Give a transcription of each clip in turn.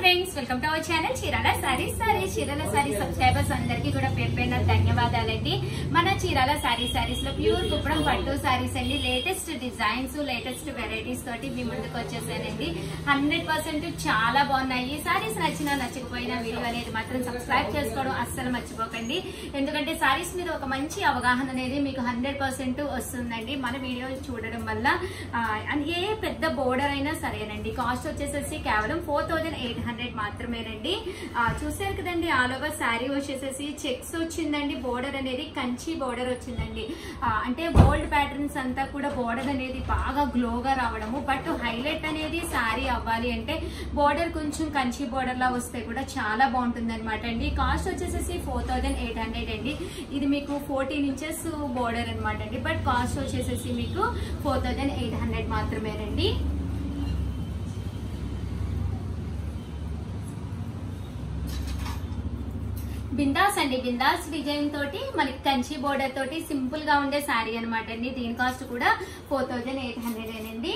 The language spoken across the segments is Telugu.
friends welcome to our channel Chirala saris sorry Chirala sari subscribers అందరికీ కూడా పేరు పేరున ధన్యవాదాలండి మన చీరాల సారీ సారీస్ లో ప్యూర్ కుప్పడం పట్టు సారీస్ అండి లేటెస్ట్ డిజైన్స్ లేటెస్ట్ వెరైటీస్ తోటి మీ ముందుకు వచ్చేసానండి హండ్రెడ్ పర్సెంట్ చాలా బాగున్నాయి ఈ సారీస్ నచ్చినా నచ్చకపోయినా వీడియో అనేది మాత్రం సబ్స్క్రైబ్ చేసుకోవడం అస్సలు మర్చిపోకండి ఎందుకంటే సారీస్ మీద ఒక మంచి అవగాహన అనేది మీకు హండ్రెడ్ పర్సెంట్ వస్తుందండి మన వీడియో చూడడం వల్ల ఆ, అది ఏ పెద్ద బోర్డర్ అయినా సరేనండి కాస్ట్ వచ్చేసేసి కేవలం ఫోర్ థౌజండ్ ఎయిట్ హండ్రెడ్ మాత్రమేనండి ఆ, చూసారు కదండి ఆల్ ఓవర్ శారీ వచ్చేసేసి చెక్స్ వచ్చిందండి బోర్డర్ అనేది కంచి బోర్డర్ వచ్చిందండి ఆ, అంటే గోల్డ్ ప్యాటర్న్స్ అంతా కూడా బోర్డర్ అనేది బాగా గ్లోగా రావడము బట్ హైలైట్ అనేది శారీ అవ్వాలి అంటే బోర్డర్ కొంచెం కంచి బోర్డర్ లా వస్తే కూడా చాలా బాగుంటుంది అనమాట అండి కాస్ట్ వచ్చేసేసి ఫోర్ థౌజండ్ ఎయిట్ హండ్రెడ్ అండి ఇది మీకు ఫోర్టీన్ ఇంచెస్ బోర్డర్ అనమాట అండి బట్ కాస్ట్ వచ్చేసేసి మీకు ఫోర్ థౌజండ్ ఎయిట్ హండ్రెడ్ మాత్రమేనండి బిందాస్ అండి బిందాస్ డిజైన్ తోటి మనకి కంచి బోర్డర్ తోటి సింపుల్ గా ఉండే శారీ అనమాట అండి దీని కాస్ట్ కూడా ఫోర్ థౌజండ్ ఎయిట్ హండ్రెడ్ అండి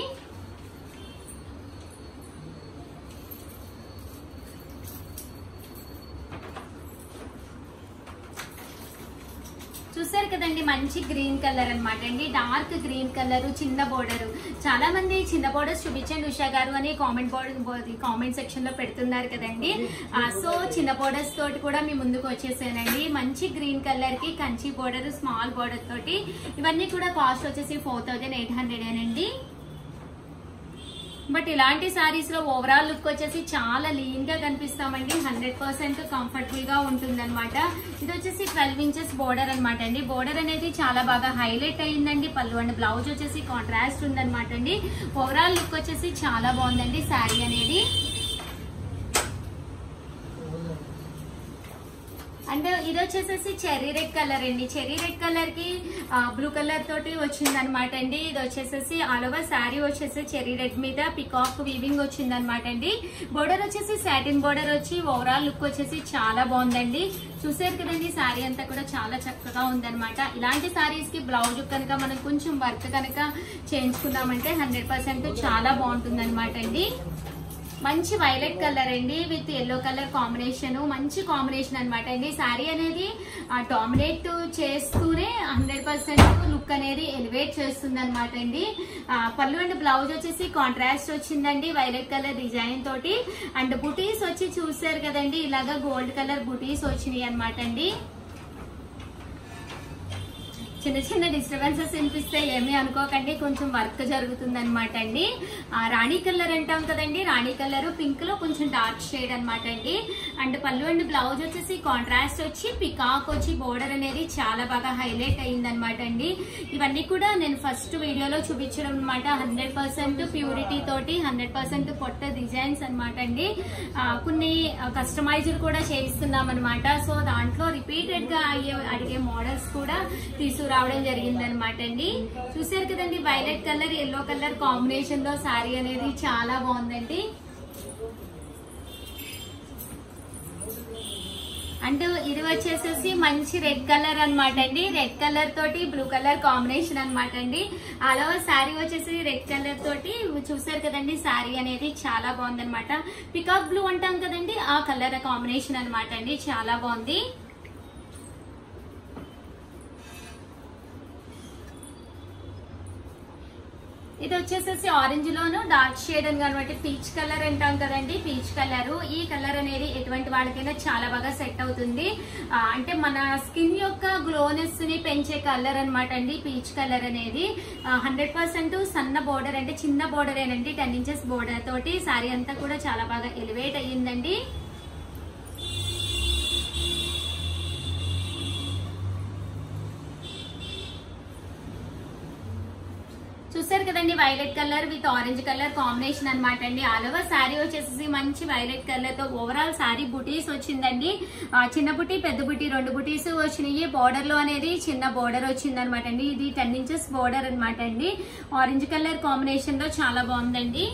చూసారు కదండి మంచి గ్రీన్ కలర్ అన్నమాట అండి డార్క్ గ్రీన్ కలర్ చిన్న బోర్డర్ చాలా మంది చిన్న బోర్డర్స్ చూపించండి ఉషా గారు అని కామెంట్ బోర్డర్ కామెంట్ సెక్షన్ లో పెడుతున్నారు కదండి ఆ, సో చిన్న బోర్డర్స్ తోటి కూడా మీ ముందుకు వచ్చేసానండి మంచి గ్రీన్ కలర్ కి కంచి బోర్డర్ స్మాల్ బోర్డర్ తోటి ఇవన్నీ కూడా కాస్ట్ వచ్చేసి ఫోర్ థౌజండ్ ఎయిట్ హండ్రెడ్ అండి బట్ ఇలాంటి సారీస్ లో ఓవరాల్ లుక్ వచ్చేసి చాలా లీన్ గా కనిపిస్తామండి హండ్రెడ్ పర్సెంట్ కంఫర్టబుల్ గా ఉంటుంది అనమాట ఇది వచ్చేసి ట్వెల్వ్ ఇంచెస్ బోర్డర్ అనమాట అండి బోర్డర్ అనేది చాలా బాగా హైలైట్ అయ్యిందండి పళ్ళు అండ్ బ్లౌజ్ వచ్చేసి కాంట్రాస్ట్ ఉందన్నమాట అండి ఓవరాల్ లుక్ వచ్చేసి చాలా బాగుందండి శారీ అనేది అండ్ ఇది వచ్చేసేసి చెర్రీ రెడ్ కలర్ అండి చెర్రీ రెడ్ కలర్ కి బ్లూ కలర్ తోటి వచ్చింది అనమాట అండి ఇది వచ్చేసేసి ఆల్ ఓవర్ శారీ వచ్చేసి చెర్రీ రెడ్ మీద పికాక్ వీవింగ్ వచ్చింది అనమాట అండి బోర్డర్ వచ్చేసి సాటిన్ బోర్డర్ వచ్చి ఓవరాల్ లుక్ వచ్చేసి చాలా బాగుందండి చూసారు కదండి శారీ అంతా కూడా చాలా చక్కగా ఉందన్నమాట ఇలాంటి శారీస్ కి బ్లౌజ్ కనుక మనం కొంచెం వర్క్ కనుక చేయించుకున్నామంటే హండ్రెడ్ చాలా బాగుంటుంది అండి మంచి వైలెట్ కలర్ అండి విత్ ఎల్లో కలర్ కాంబినేషన్ మంచి కాంబినేషన్ అనమాట అండి శారీ అనేది డామినేట్ చేస్తూనే హండ్రెడ్ పర్సెంట్ లుక్ అనేది ఎలివేట్ చేస్తుంది అనమాట అండి ఆ, పళ్ళు అండ్ బ్లౌజ్ వచ్చేసి కాంట్రాస్ట్ వచ్చిందండి వైలెట్ కలర్ డిజైన్ తోటి అండ్ బుటీస్ వచ్చి చూసారు కదండి ఇలాగా గోల్డ్ కలర్ బుటీస్ వచ్చినాయి అనమాట అండి చిన్న చిన్న డిస్టర్బెన్సెస్ వినిపిస్తే ఏమీ అనుకోకండి కొంచెం వర్క్ జరుగుతుంది అనమాట అండి ఆ, రాణి కలర్ అంటాం కదండి రాణి కలర్ పింక్ లో కొంచెం డార్క్ షేడ్ అనమాట అండి అండ్ పళ్ళు అండ్ బ్లౌజ్ వచ్చేసి కాంట్రాస్ట్ వచ్చి పికాక్ వచ్చి బోర్డర్ అనేది చాలా బాగా హైలైట్ అయింది అనమాట అండి ఇవన్నీ కూడా నేను ఫస్ట్ వీడియోలో చూపించడం అనమాట హండ్రెడ్ పర్సెంట్ ప్యూరిటీ తోటి హండ్రెడ్ పర్సెంట్ పొట్ట డిజైన్స్ అనమాట అండి ఆ, కొన్ని కస్టమైజ్డ్ కూడా చేయిస్తున్నాం అనమాట సో దాంట్లో రిపీటెడ్ గా అయ్యే అడిగే మోడల్స్ కూడా తీసుకురావడం జరిగింది అనమాట అండి చూసారు కదండి violet colour yellow colour combination లో శారీ అనేది చాలా బాగుందండి అండ్ ఇది వచ్చేసేసి మంచి రెడ్ కలర్ అన్నమాట అండి రెడ్ కలర్ తోటి బ్లూ కలర్ కాంబినేషన్ అన్నమాట అండి అలా శారీ వచ్చేసి రెడ్ కలర్ తోటి చూసారు కదండి శారీ అనేది చాలా బాగుంది అనమాట పికాక్ బ్లూ అంటాం కదండి ఆ కలర్ కాంబినేషన్ అన్నమాట అండి చాలా బాగుంది ఇది వచ్చేసేసి ఆరెంజ్ లోను డార్క్ షేడ్ అని కాబట్టి పీచ్ కలర్ అంటాం కదండి పీచ్ కలర్ ఈ కలర్ అనేది ఎటువంటి వాళ్ళకైనా చాలా బాగా సెట్ అవుతుంది ఆ, అంటే మన స్కిన్ యొక్క గ్లోనెస్ ని పెంచే కలర్ అన్నమాట అండి పీచ్ కలర్ అనేది హండ్రెడ్ పర్సెంట్ సన్న బోర్డర్ అంటే చిన్న బోర్డర్ ఏనండి టెన్ ఇంచెస్ బోర్డర్ తోటి శారీ అంతా కూడా చాలా బాగా ఎలివేట్ అయ్యిందండి చూసారు కదండి violet colour with orange colour combination అన్నమాట అండి ఆల్ ఓవర్ శారీ వచ్చేసి మంచి వైలెట్ కలర్ తో ఓవరాల్ శారీ బుటీస్ వచ్చిందండి ఆ, చిన్న బుటీ పెద్ద బుటీ రెండు బుటీస్ వచ్చినాయి బోర్డర్ లో అనేది చిన్న బోర్డర్ వచ్చింది అనమాట అండి ఇది టెన్ ఇంచెస్ బోర్డర్ అనమాట అండి ఆరెంజ్ కలర్ కాంబినేషన్ లో చాలా బాగుందండి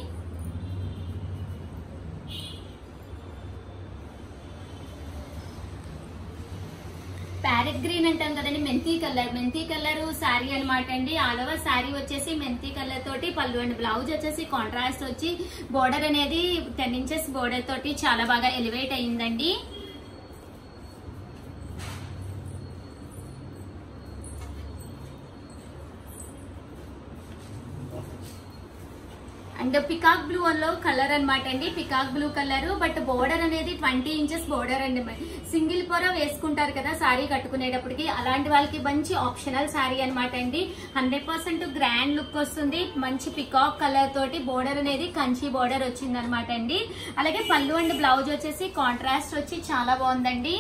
ప్యారెట్ గ్రీన్ అంటాం కదండి మెంతి కలర్ మెంతి కలర్ శారీ అనమాట అండి ఆల్ ఓవర్ శారీ వచ్చేసి మెంతి కలర్ తోటి పళ్ళు అండ్ బ్లౌజ్ వచ్చేసి కాంట్రాస్ట్ వచ్చి బోర్డర్ అనేది టెన్ ఇంచెస్ బోర్డర్ తోటి చాలా బాగా ఎలివేట్ అయిందండి అండ్ పికాక్ బ్లూ లో కలర్ అన్నమాట అండి peacock blue colour but border అనేది ట్వంటీ ఇంచెస్ బోర్డర్ అండి సింగిల్ పొర వేసుకుంటారు కదా సారీ కట్టుకునేటప్పటికి అలాంటి వాళ్ళకి మంచి ఆప్షనల్ సారీ అన్నమాట అండి హండ్రెడ్ పర్సెంట్ గ్రాండ్ లుక్ వస్తుంది మంచి పికాక్ కలర్ తోటి బోర్డర్ అనేది కంచి బోర్డర్ వచ్చింది అనమాట అండి అలాగే పళ్ళు అండ్ బ్లౌజ్ వచ్చేసి కాంట్రాస్ట్ వచ్చి చాలా బాగుందండి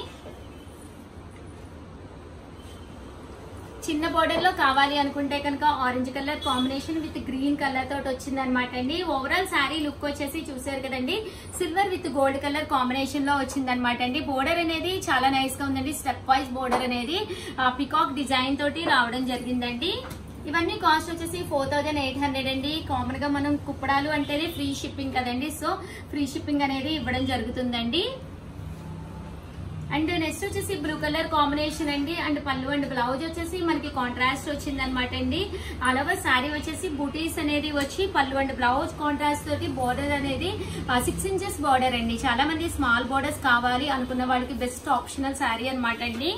చిన్న బోర్డర్ లో కావాలి అనుకుంటే కనుక orange colour combination with green colour తోటి వచ్చింది అనమాట అండి ఓవరాల్ శారీ లుక్ వచ్చేసి చూసారు కదండి silver with gold colour combination లో వచ్చింది అనమాట అండి బోర్డర్ అనేది చాలా నైస్ గా ఉందండి స్టెప్ వైజ్ బోర్డర్ అనేది పికాక్ డిజైన్ తోటి రావడం జరిగిందండి ఇవన్నీ కాస్ట్ వచ్చేసి ఫోర్ థౌజండ్ ఎయిట్ హండ్రెడ్ అండి కామన్ గా మనం కుప్పడాలు అంటేనే ఫ్రీ షిప్పింగ్ కదండి సో ఫ్రీ షిప్పింగ్ అనేది ఇవ్వడం జరుగుతుందండి అండ్ నెక్స్ట్ వచ్చేసి బ్లూ కలర్ కాంబినేషన్ అండి అండ్ పళ్ళు అండ్ బ్లౌజ్ వచ్చేసి మనకి కాంట్రాస్ట్ వచ్చింది అనమాట అండి అలవర్ శారీ వచ్చేసి బూటీస్ అనేది వచ్చి పళ్ళు అండ్ బ్లౌజ్ కాంట్రాస్ట్ తోటి బోర్డర్ అనేది సిక్స్ ఇంచెస్ బార్డర్ అండి చాలా మంది స్మాల్ బోర్డర్స్ కావాలి అనుకున్న వాళ్ళకి బెస్ట్ ఆప్షనల్ శారీ అనమాట అండి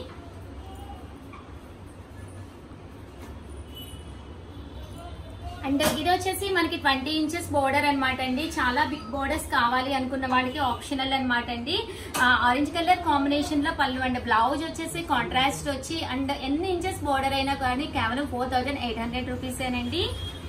అండ్ ఇది వచ్చేసి మనకి ట్వంటీ ఇంచెస్ బోర్డర్ అనమాట అండి చాలా బిగ్ బోర్డర్స్ కావాలి అనుకున్న వాళ్ళకి ఆప్షనల్ అనమాట అండి ఆరెంజ్ కలర్ కాంబినేషన్ లో పళ్ళు అండ్ బ్లౌజ్ వచ్చేసి కాంట్రాస్ట్ వచ్చి అండ్ ఎన్ని ఇంచెస్ బోర్డర్ అయినా కానీ కేవలం ఫోర్ థౌజండ్ ఎయిట్ హండ్రెడ్ రూపీసేనండి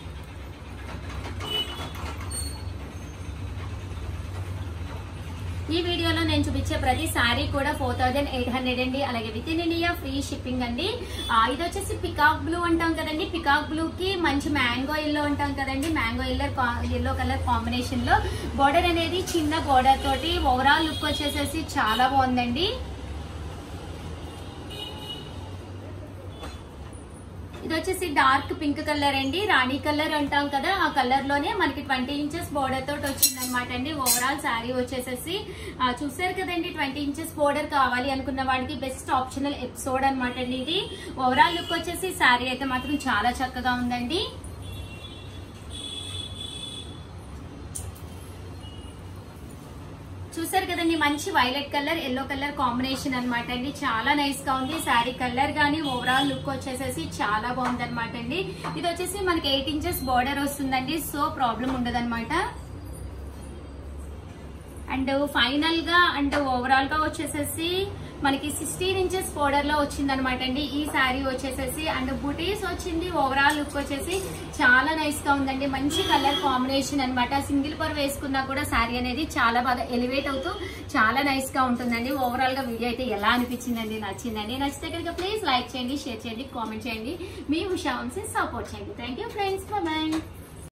ఈ వీడియోలో నేను చూపించే ప్రతి శారీ కూడా ఫోర్ థౌజండ్ ఎయిట్ హండ్రెడ్ అండి అలాగే within India free shipping అండి ఆ, ఇది వచ్చేసి పికాక్ బ్లూ అంటాం కదండి పికాక్ బ్లూ కి మంచి మ్యాంగో ఎల్లో అంటాం కదండి mango yellow yellow colour combination లో బోర్డర్ అనేది చిన్న బోర్డర్ తోటి ఓవరాల్ లుక్ వచ్చేసేసి చాలా బాగుందండి ఇది వచ్చేసి డార్క్ పింక్ కలర్ అండి రాణి కలర్ అంటాం కదా ఆ కలర్ లోనే మనకి ట్వంటీ ఇంచెస్ బోర్డర్ తోటి వచ్చింది అనమాట అండి ఓవరాల్ శారీ వచ్చేసేసి ఆ, చూసారు కదండి ట్వంటీ ఇంచెస్ బోర్డర్ కావాలి అనుకున్న వాడికి బెస్ట్ ఆప్షనల్ ఎపిసోడ్ అనమాట అండి ఇది ఓవరాల్ లుక్ వచ్చేసి శారీ అయితే మాత్రం చాలా చక్కగా ఉందండి చూసారు కదండి మంచి violet colour yellow colour combination అన్నమాట అండి చాలా నైస్ గా ఉంది శారీ కలర్ గానీ ఓవరాల్ లుక్ వచ్చేసేసి చాలా బాగుంది అనమాట అండి ఇది వచ్చేసి మనకి ఎయిట్ ఇంచెస్ బార్డర్ వస్తుందండి సో ప్రాబ్లం ఉండదు అండ్ ఫైనల్ గా అండ్ ఓవరాల్ గా వచ్చేసేసి మనకి సిక్స్టీన్ ఇంచెస్ బోర్డర్ లో వచ్చింది అనమాట అండి ఈ శారీ వచ్చేసేసి అండ్ బుటీస్ వచ్చింది ఓవరాల్ లుక్ వచ్చేసి చాలా నైస్ గా ఉందండి మంచి కలర్ కాంబినేషన్ అన్నమాట సింగిల్ పర్ వేసుకున్నా కూడా శారీ అనేది చాలా బాగా ఎలివేట్ అవుతూ చాలా నైస్ గా ఉంటుందండి ఓవరాల్ గా వీడియో అయితే ఎలా అనిపించిందండి నచ్చిందండి నచ్చితే కనుక ప్లీజ్ లైక్ చేయండి షేర్ చేయండి కామెంట్ చేయండి మీ ఉషా వంశీ సపోర్ట్ చేయండి థ్యాంక్ యూ ఫ్రెండ్స్ బాయ్